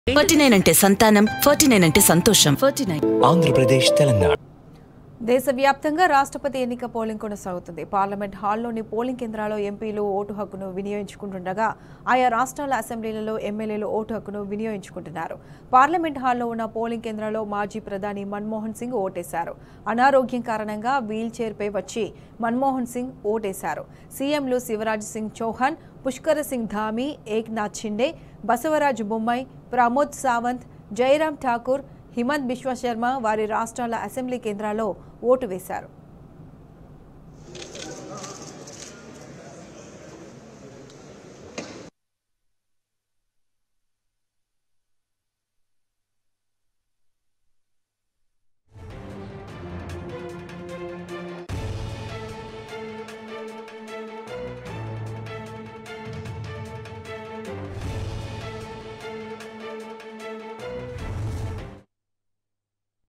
forty nine అంటే సంతానం forty nine అంటే సంతోషం ఫార్టీ నైన్ ఆంధ్రప్రదేశ్ తెలంగాణ దేశవ్యాప్తంగా రాష్ట్రపతి ఎన్నిక పోలింగ్ కొనసాగుతుంది పార్లమెంట్ హాల్లోని పోలింగ్ కేంద్రాల్లో ఎంపీలు ఓటు హక్కును వినియోగించుకుంటుండగా ఆయా రాష్ట్రాల అసెంబ్లీలలో ఎమ్మెల్యేలు ఓటు హక్కును వినియోగించుకుంటున్నారు పార్లమెంట్ హాల్లో ఉన్న పోలింగ్ కేంద్రాల్లో మాజీ ప్రధాని మన్మోహన్ సింగ్ ఓటేశారు అనారోగ్యం కారణంగా వీల్ చైర్పై వచ్చి మన్మోహన్ సింగ్ ఓటేశారు సీఎంలు శివరాజ్ సింగ్ చౌహాన్ పుష్కర సింగ్ ధామి ఏక్నాథ్ షిండే బసవరాజ్ బొమ్మాయి ప్రమోద్ సావంత్ జయరాం ఠాకూర్ హిమంత్ బిశ్వ శర్మ వారి రాష్ట్రాల అసెంబ్లీ కేంద్రాల్లో ఓటు వేశారు